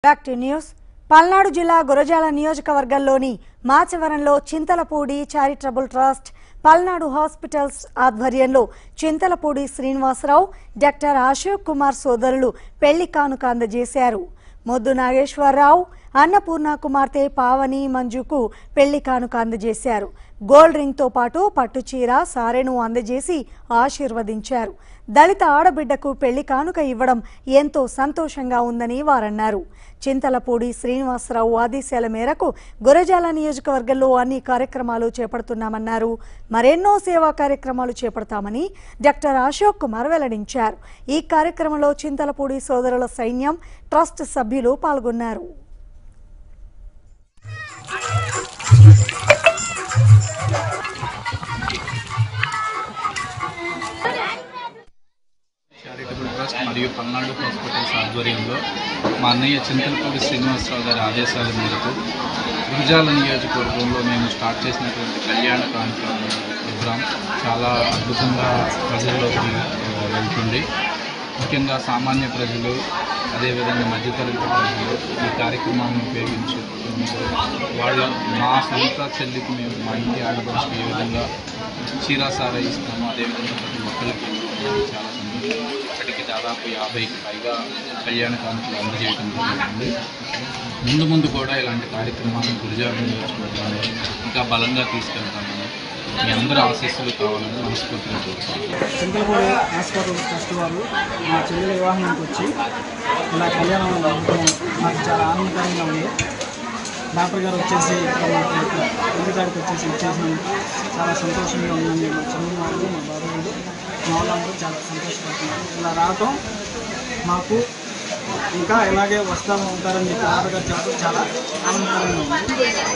back to news Palnadu జిల్లా గురజాల నియోజకవర్గంలోని మాచవరంలో Chintalapudi charitable trust Palnadu hospitals ఆధ్వర్యంలో చింతలపూడి శ్రీనివాసరావు డాక్టర్ అశోక్ కుమార్ సోదరులు పెళ్లి కానుక అందజేశారు మొద్దు నాగేశ్వరరావు అన్నపూర్ణ కుమార్తె పావని మంజుకు పెళ్లి కానుక అందజేశారు గోల్డ్ రింగ్తో పాటు పట్టుచీర సారెను అందజేసి ఆశీర్వదించారు దళిత ఆడబిడ్డకు పెళ్లి కానుక ఇవ్వడం ఎంతో సంతోషంగా ఉందని వారన్నారు చింతలపూడి శ్రీనివాసరావు ఆదేశాల మేరకు గురజాల నియోజకవర్గంలో అన్ని కార్యక్రమాలు చేపడుతున్నామన్నారు మరెన్నో సేవా కార్యక్రమాలు చేపడతామని డాక్టర్ అశోక్ కుమార్ వెల్లడించారు ఈ కార్యక్రమంలో చింతలపూడి సోదరుల సైన్యం ట్రస్ట్ సభ్యులు పాల్గొన్నారు చారిటబుల్ ట్రస్ట్ మరియు పల్నాడు హాస్పిటల్స్ ఆధ్వర్యంలో మా అన్నయ్య చింతలపూడి శ్రీనివాసరావు గారి ఆదేశాల మేరకు గురుజాల నియోజకవర్గంలో మేము స్టార్ట్ చేసినటువంటి కళ్యాణ కాంతి ప్రోగ్రాం చాలా అద్భుతంగా ప్రజల్లోకి ఆ, వెళ్తుంది ముఖ్యంగా సామాన్య ప్రజలు అదేవిధంగా మధ్యతరగతి ప్రజలు ఈ కార్యక్రమాన్ని ఉపయోగించు వాళ్ళ మా సొంత చెల్లికి మేము మా ఇంటి ఆడపడుచుకి ఏ విధంగా చీరాసార ఇస్తాము అదేవిధంగా ప్రతి ఒక్కరికి ఇవ్వడం చాలా సంతోషం ఇప్పటికి దాదాపు యాభైకి పైగా కళ్యాణ కానుకలు అందజేయడం జరుగుతుంది ముందు ముందు కూడా ఇలాంటి కార్యక్రమాలను గురిజాల నియోజకవర్గంలో ఇంకా బలంగా తీసుకెళ్తామని మీ అందరూ ఆశీస్సులు కావాలని మనస్ఫూర్తిగా కోరుకుంటున్నాను చింతలపూడి హాస్పిటల్ ట్రస్ట్ వాళ్ళు మా చెల్లెల వివాహానికి వచ్చి ఇలా కళ్యాణం జరపడం నాకు చాలా ఆనందకరంగా ఉంది డాక్టర్ గారు వచ్చేసి ఇక్కడ మాకు ఇక్కడ ఇంటి కాడికి వచ్చేసి ఇచ్చేసినందుకు చాలా సంతోషంగా ఉందండి మా చిన్న వాళ్ళు మా బాబాయ్లు మా వాళ్ళందరూ చాలా సంతోషపడుతున్నారు ఇలా రావటం మాకు ఇంకా ఇలాగే వస్తూ ఉంటారని చెప్పి డాక్టర్ గారు చెప్పడం చాలా ఆనందకరంగా ఉంది